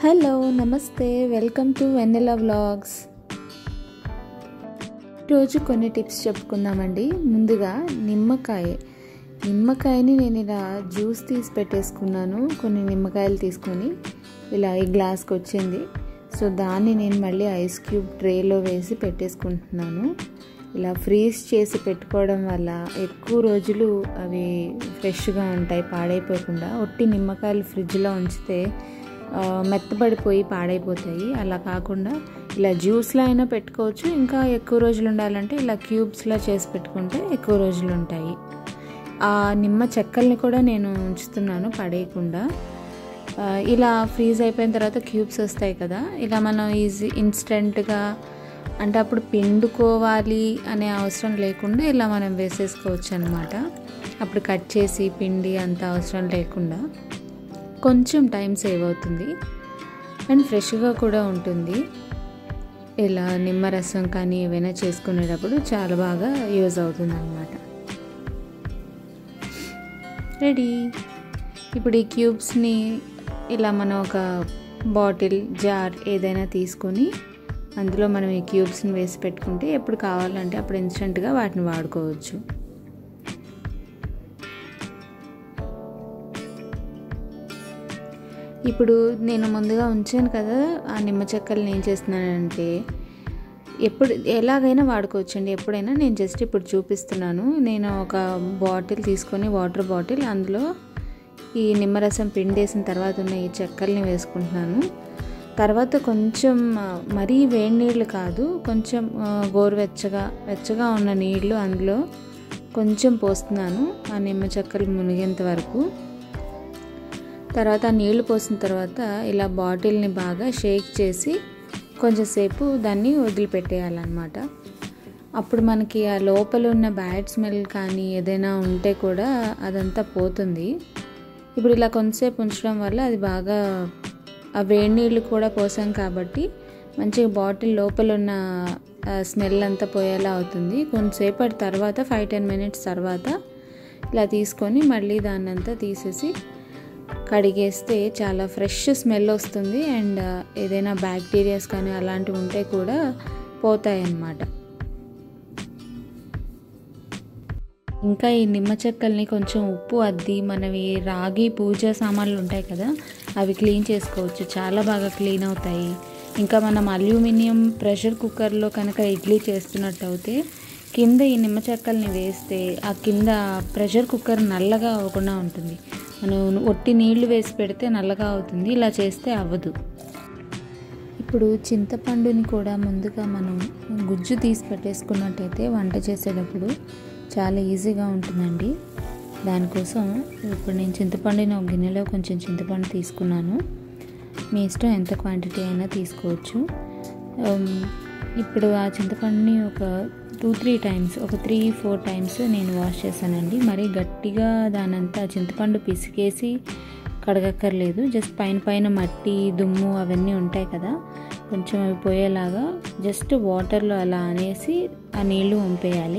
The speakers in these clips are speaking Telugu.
హలో నమస్తే వెల్కమ్ టు వెన్నెలా వ్లాగ్స్ రోజు కొన్ని టిప్స్ చెప్పుకుందామండి ముందుగా నిమ్మకాయ నిమ్మకాయని నేను ఇలా జ్యూస్ తీసి పెట్టేసుకున్నాను కొన్ని నిమ్మకాయలు తీసుకొని ఇలా ఈ గ్లాస్కి వచ్చింది సో దాన్ని నేను మళ్ళీ ఐస్ క్యూబ్ ట్రేలో వేసి పెట్టేసుకుంటున్నాను ఇలా ఫ్రీజ్ చేసి పెట్టుకోవడం వల్ల ఎక్కువ రోజులు అవి ఫ్రెష్గా ఉంటాయి పాడైపోకుండా ఒట్టి నిమ్మకాయలు ఫ్రిడ్జ్లో ఉంచితే మెత్తబడిపోయి పాడైపోతాయి అలా కాకుండా ఇలా జ్యూస్లో అయినా పెట్టుకోవచ్చు ఇంకా ఎక్కువ రోజులు ఉండాలంటే ఇలా క్యూబ్స్లా చేసి పెట్టుకుంటే ఎక్కువ రోజులు ఉంటాయి ఆ నిమ్మ చెక్కల్ని కూడా నేను ఉంచుతున్నాను పడేయకుండా ఇలా ఫ్రీజ్ అయిపోయిన తర్వాత క్యూబ్స్ వస్తాయి కదా ఇలా మనం ఈజీ ఇన్స్టెంట్గా అంటే అప్పుడు పిండుకోవాలి అనే అవసరం లేకుండా ఇలా మనం వేసేసుకోవచ్చు అనమాట అప్పుడు కట్ చేసి పిండి అంత అవసరం లేకుండా కొంచెం టైం సేవ్ అవుతుంది అండ్ ఫ్రెష్గా కూడా ఉంటుంది ఇలా నిమ్మరసం కానీ ఏవైనా చేసుకునేటప్పుడు చాలా బాగా యూజ్ అవుతుంది అనమాట రెడీ ఇప్పుడు ఈ క్యూబ్స్ని ఇలా మనం ఒక బాటిల్ జార్ ఏదైనా తీసుకొని అందులో మనం ఈ క్యూబ్స్ని వేసి పెట్టుకుంటే ఎప్పుడు కావాలంటే అప్పుడు ఇన్స్టెంట్గా వాటిని వాడుకోవచ్చు ఇప్పుడు నేను ముందుగా ఉంచాను కదా ఆ నిమ్మ చెక్కలు ఏం చేస్తున్నానంటే ఎప్పుడు ఎలాగైనా వాడుకోవచ్చండి ఎప్పుడైనా నేను జస్ట్ ఇప్పుడు చూపిస్తున్నాను నేను ఒక బాటిల్ తీసుకొని వాటర్ బాటిల్ అందులో ఈ నిమ్మరసం పిండేసిన తర్వాత ఉన్న ఈ చెక్కల్ని వేసుకుంటున్నాను తర్వాత కొంచెం మరీ వేడి నీళ్ళు కాదు కొంచెం గోరువెచ్చగా వెచ్చగా ఉన్న నీళ్లు అందులో కొంచెం పోస్తున్నాను ఆ నిమ్మ చెక్కలు మునిగేంత వరకు తర్వాత ఆ నీళ్లు పోసిన తర్వాత ఇలా బాటిల్ని బాగా షేక్ చేసి కొంచెంసేపు దాన్ని వదిలిపెట్టేయాలన్నమాట అప్పుడు మనకి ఆ లోపల ఉన్న బ్యాడ్ స్మెల్ కానీ ఏదైనా ఉంటే కూడా అదంతా పోతుంది ఇప్పుడు ఇలా కొంతసేపు ఉంచడం వల్ల అది బాగా ఆ వేడి నీళ్ళు కూడా పోసాం కాబట్టి మంచిగా బాటిల్ లోపల ఉన్న స్మెల్ అంతా పోయేలా అవుతుంది కొంతసేపటి తర్వాత ఫైవ్ టెన్ మినిట్స్ తర్వాత ఇలా తీసుకొని మళ్ళీ దాన్ని అంతా తీసేసి కడిగేస్తే చాలా ఫ్రెష్ స్మెల్ వస్తుంది అండ్ ఏదైనా బ్యాక్టీరియాస్ కానీ అలాంటివి ఉంటే కూడా పోతాయి అన్నమాట ఇంకా ఈ నిమ్మ చెక్కల్ని కొంచెం ఉప్పు అద్ది మనవి రాగి పూజ సామాన్లు ఉంటాయి కదా అవి క్లీన్ చేసుకోవచ్చు చాలా బాగా క్లీన్ అవుతాయి ఇంకా మనం అల్యూమినియం ప్రెషర్ కుక్కర్లో కనుక ఇడ్లీ చేస్తున్నట్టు అయితే కింద ఈ నిమ్మ చెక్కల్ని వేస్తే ఆ కింద ప్రెషర్ కుక్కర్ నల్లగా అవ్వకుండా ఉంటుంది మనం ఒట్టి నీళ్లు వేసి పెడితే నల్లగా అవుతుంది ఇలా చేస్తే అవ్వదు ఇప్పుడు చింతపండుని కూడా ముందుగా మనం గుజ్జు తీసి పెట్టేసుకున్నట్టయితే వంట చేసేటప్పుడు చాలా ఈజీగా ఉంటుందండి దానికోసం ఇప్పుడు నేను చింతపండుని ఒక గిన్నెలో కొంచెం చింతపండు తీసుకున్నాను మీ ఇష్టం ఎంత క్వాంటిటీ అయినా తీసుకోవచ్చు ఇప్పుడు ఆ చింతపండుని ఒక టూ త్రీ టైమ్స్ ఒక త్రీ ఫోర్ టైమ్స్ నేను వాష్ చేశానండి మరీ గట్టిగా దానంతా చింతపండు పిసికేసి కడగక్కర్లేదు జస్ట్ పైన పైన మట్టి దుమ్ము అవన్నీ ఉంటాయి కదా కొంచెం అవి పోయేలాగా జస్ట్ వాటర్లో అలా అనేసి ఆ నీళ్లు వంపేయాలి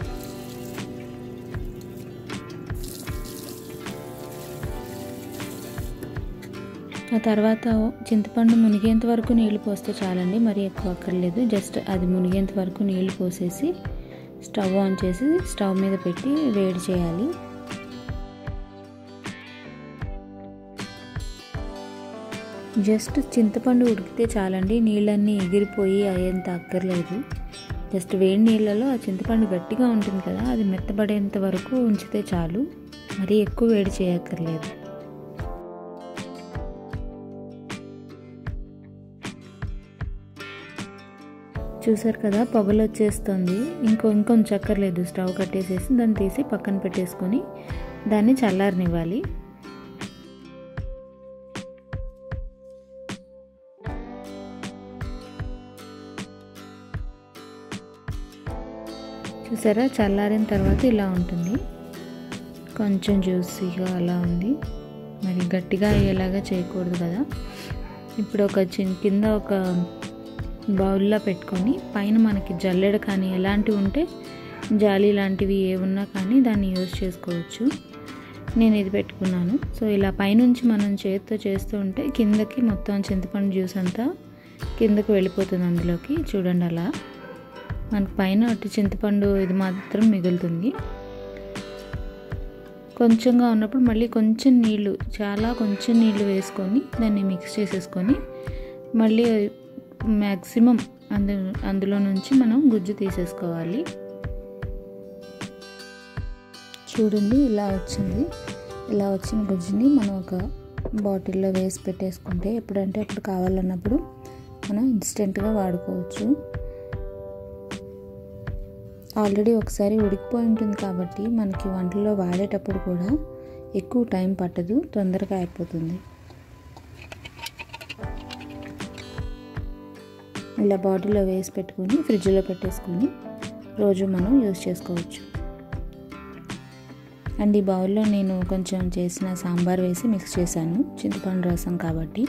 ఆ తర్వాత చింతపండు మునిగేంత వరకు నీళ్లు పోస్తే చాలండి మరీ ఎక్కువ అక్కర్లేదు జస్ట్ అది మునిగేంత వరకు నీళ్లు పోసేసి స్టవ్ ఆన్ చేసి స్టవ్ మీద పెట్టి వేడి చేయాలి జస్ట్ చింతపండు ఉడికితే చాలండి నీళ్ళన్నీ ఎగిరిపోయి అయ్యేంత అక్కర్లేదు జస్ట్ వేడి నీళ్ళలో ఆ చింతపండు గట్టిగా ఉంటుంది కదా అది మెత్తబడేంత వరకు ఉంచితే చాలు మరీ ఎక్కువ వేడి చేయక్కర్లేదు చూసారు కదా పొగలు వచ్చేస్తుంది ఇంకో ఇంకొంచెం చక్కర్లేదు స్టవ్ కట్టేసేసి దాన్ని తీసి పక్కన పెట్టేసుకొని దాన్ని చల్లారనివ్వాలి చూసారా చల్లారిన తర్వాత ఇలా ఉంటుంది కొంచెం జ్యూసీగా అలా ఉంది మరి గట్టిగా అయ్యేలాగా చేయకూడదు కదా ఇప్పుడు ఒక చిన్న కింద ఒక బౌల్లో పెట్టుకొని పైన మనకి జల్లెడ కానీ ఎలాంటివి ఉంటే జాలి లాంటివి ఏ ఉన్నా కానీ దాన్ని యూజ్ చేసుకోవచ్చు నేను ఇది పెట్టుకున్నాను సో ఇలా పైనుంచి మనం చేతితో చేస్తూ ఉంటే కిందకి మొత్తం చింతపండు జ్యూస్ అంతా కిందకు వెళ్ళిపోతుంది అందులోకి చూడండి అలా మనకు పైన అటు చింతపండు ఇది మాత్రం మిగులుతుంది కొంచెంగా ఉన్నప్పుడు మళ్ళీ కొంచెం నీళ్ళు చాలా కొంచెం నీళ్ళు వేసుకొని దాన్ని మిక్స్ చేసేసుకొని మళ్ళీ మ్యాక్సిమం అందు అందులో నుంచి మనం గుజ్జు తీసేసుకోవాలి చూడండి ఇలా వచ్చింది ఇలా వచ్చిన గుజ్జుని మనం ఒక బాటిల్లో వేసి పెట్టేసుకుంటే ఎప్పుడంటే అప్పుడు కావాలన్నప్పుడు మనం ఇన్స్టెంట్గా వాడుకోవచ్చు ఆల్రెడీ ఒకసారి ఉడికిపోయి ఉంటుంది కాబట్టి మనకి వంటలో వాడేటప్పుడు కూడా ఎక్కువ టైం పట్టదు తొందరగా అయిపోతుంది ఇలా బాటిల్లో వేసి పెట్టుకొని ఫ్రిడ్జ్లో పెట్టేసుకొని రోజు మనం యూజ్ చేసుకోవచ్చు అండ్ ఈ బౌల్లో నేను కొంచెం చేసిన సాంబార్ వేసి మిక్స్ చేశాను చింతపండు రసం కాబట్టి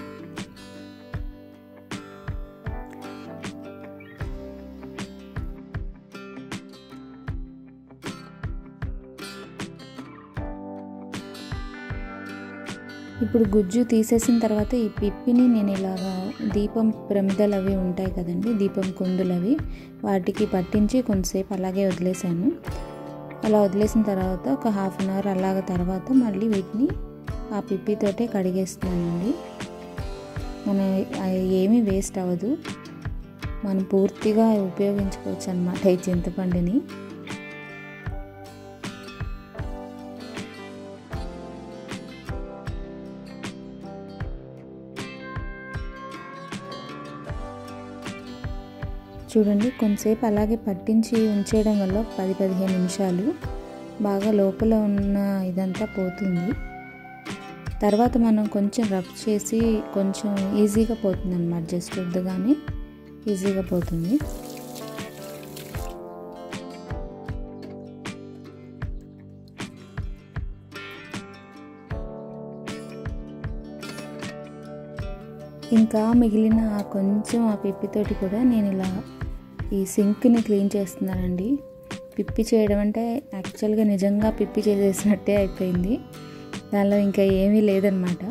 ఇప్పుడు గుజ్జు తీసేసిన తర్వాత ఈ పిప్పిని నేను ఇలాగా దీపం ప్రమిదలు అవి ఉంటాయి కదండి దీపం కుందులు అవి వాటికి పట్టించి కొంతసేపు అలాగే వదిలేసాను అలా వదిలేసిన తర్వాత ఒక హాఫ్ అన్ అవర్ అలాగ తర్వాత మళ్ళీ వీటిని ఆ పిప్పితోటే కడిగేస్తున్నానండి మన ఏమీ వేస్ట్ అవ్వదు మనం పూర్తిగా ఉపయోగించుకోవచ్చు అనమాట ఈ చింతపండుని చూడండి కొంతసేపు అలాగే పట్టించి ఉంచేయడం వల్ల పది పదిహేను నిమిషాలు బాగా లోపల ఉన్న ఇదంతా పోతుంది తర్వాత మనం కొంచెం రబ్ చేసి కొంచెం ఈజీగా పోతుంది అనమాట జస్ట్ రుద్దగానే ఈజీగా పోతుంది ఇంకా మిగిలిన ఆ కొంచెం ఆ పిప్పితోటి కూడా నేను ఇలా ఈ సింక్ని క్లీన్ చేస్తున్నానండి పిప్పి చేయడం అంటే యాక్చువల్గా నిజంగా పిప్పి చేసేసినట్టే అయిపోయింది దానిలో ఇంకా ఏమీ లేదనమాట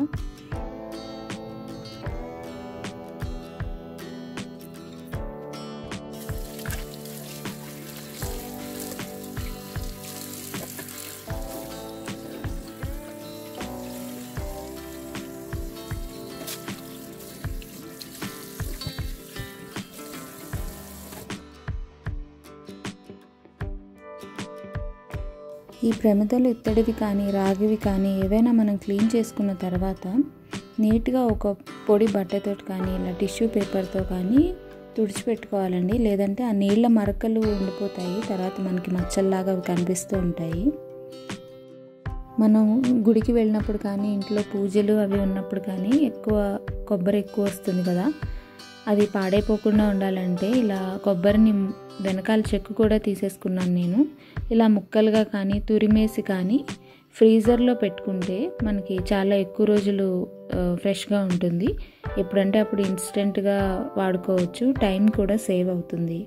ఈ ప్రమిదలు ఇత్తడివి కానీ రాగివి కానీ ఏవైనా మనం క్లీన్ చేసుకున్న తర్వాత నీట్గా ఒక పొడి బట్టతో కానీ ఇలా టిష్యూ పేపర్తో కానీ తుడిచిపెట్టుకోవాలండి లేదంటే ఆ నీళ్ళ మరకలు ఉండిపోతాయి తర్వాత మనకి మచ్చల్లాగా అవి కనిపిస్తూ ఉంటాయి మనం గుడికి వెళ్ళినప్పుడు కానీ ఇంట్లో పూజలు అవి ఉన్నప్పుడు కానీ ఎక్కువ కొబ్బరి ఎక్కువ వస్తుంది కదా అది పాడైపోకుండా ఉండాలంటే ఇలా కొబ్బరిని వెనకాల చెక్కు కూడా తీసేసుకున్నాను నేను ఇలా ముక్కలుగా కానీ తురిమేసి కానీ ఫ్రీజర్లో పెట్టుకుంటే మనకి చాలా ఎక్కువ రోజులు ఫ్రెష్గా ఉంటుంది ఎప్పుడంటే అప్పుడు ఇన్స్టెంట్గా వాడుకోవచ్చు టైం కూడా సేవ్ అవుతుంది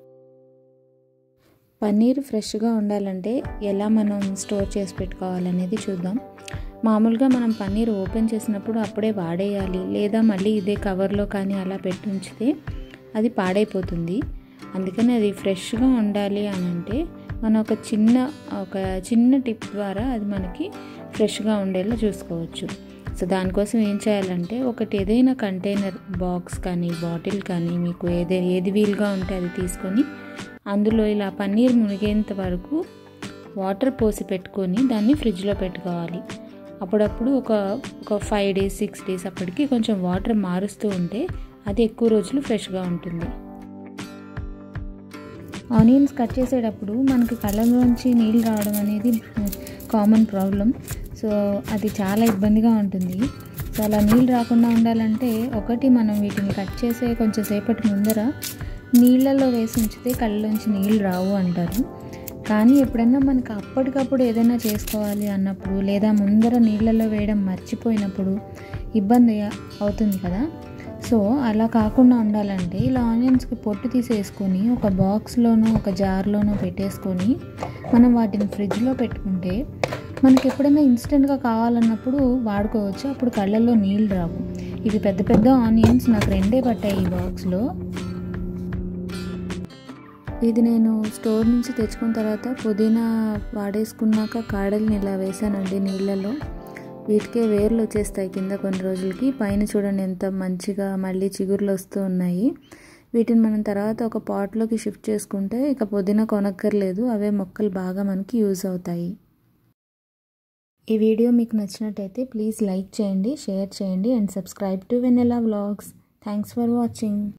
పన్నీర్ ఫ్రెష్గా ఉండాలంటే ఎలా మనం స్టోర్ చేసి పెట్టుకోవాలనేది చూద్దాం మామూలుగా మనం పన్నీర్ ఓపెన్ చేసినప్పుడు అప్పుడే వాడేయాలి లేదా మళ్ళీ ఇదే కవర్లో కానీ అలా పెట్టి ఉంచితే అది పాడైపోతుంది అందుకని అది ఫ్రెష్గా ఉండాలి అని అంటే మనం ఒక చిన్న ఒక చిన్న టిప్ ద్వారా అది మనకి ఫ్రెష్గా ఉండేలా చూసుకోవచ్చు సో దానికోసం ఏం చేయాలంటే ఒకటి ఏదైనా కంటైనర్ బాక్స్ కానీ బాటిల్ కానీ మీకు ఏదే ఏది వీలుగా ఉంటే అది తీసుకొని అందులో ఇలా పన్నీర్ మునిగేంత వరకు వాటర్ పోసి పెట్టుకొని దాన్ని ఫ్రిడ్జ్లో పెట్టుకోవాలి అప్పుడప్పుడు ఒక ఒక ఫైవ్ డేస్ సిక్స్ డేస్ అప్పటికి కొంచెం వాటర్ మారుస్తూ ఉంటే అది ఎక్కువ రోజులు ఫ్రెష్గా ఉంటుంది ఆనియన్స్ కట్ చేసేటప్పుడు మనకి కళ్ళలోంచి నీళ్ళు రావడం అనేది కామన్ ప్రాబ్లం సో అది చాలా ఇబ్బందిగా ఉంటుంది సో అలా నీళ్ళు రాకుండా ఉండాలంటే ఒకటి మనం వీటిని కట్ చేసే కొంచెం సేపటి ముందర నీళ్ళల్లో వేసి ఉంచితే కళ్ళలోంచి నీళ్ళు రావు అంటారు కానీ ఎప్పుడైనా మనకు అప్పటికప్పుడు ఏదైనా చేసుకోవాలి అన్నప్పుడు లేదా ముందర నీళ్ళల్లో వేయడం మర్చిపోయినప్పుడు ఇబ్బంది అవుతుంది కదా సో అలా కాకుండా ఉండాలంటే ఇలా ఆనియన్స్కి పొట్టు తీసేసుకొని ఒక బాక్స్లోనో ఒక జార్లోనో పెట్టేసుకొని మనం వాటిని ఫ్రిడ్జ్లో పెట్టుకుంటే మనకి ఎప్పుడైనా ఇన్స్టెంట్గా కావాలన్నప్పుడు వాడుకోవచ్చు అప్పుడు కళ్ళల్లో నీళ్ళు రావు ఇవి పెద్ద పెద్ద ఆనియన్స్ నాకు రెండే పట్టాయి ఈ బాక్స్లో ఇది నేను స్టోర్ నుంచి తెచ్చుకున్న తర్వాత పుదీనా వాడేసుకున్నాక కాడల్ని ఇలా వేసానండి నీళ్ళలో వీటికే వేర్లు వచ్చేస్తాయి కింద కొన్ని రోజులకి పైన చూడండి ఎంత మంచిగా మళ్ళీ చిగుర్లు వస్తూ ఉన్నాయి వీటిని మనం తర్వాత ఒక పాట్లోకి షిఫ్ట్ చేసుకుంటే ఇక పుదీనా కొనక్కర్లేదు అవే మొక్కలు బాగా మనకి యూజ్ అవుతాయి ఈ వీడియో మీకు నచ్చినట్టయితే ప్లీజ్ లైక్ చేయండి షేర్ చేయండి and subscribe to Vennela vlogs thanks for watching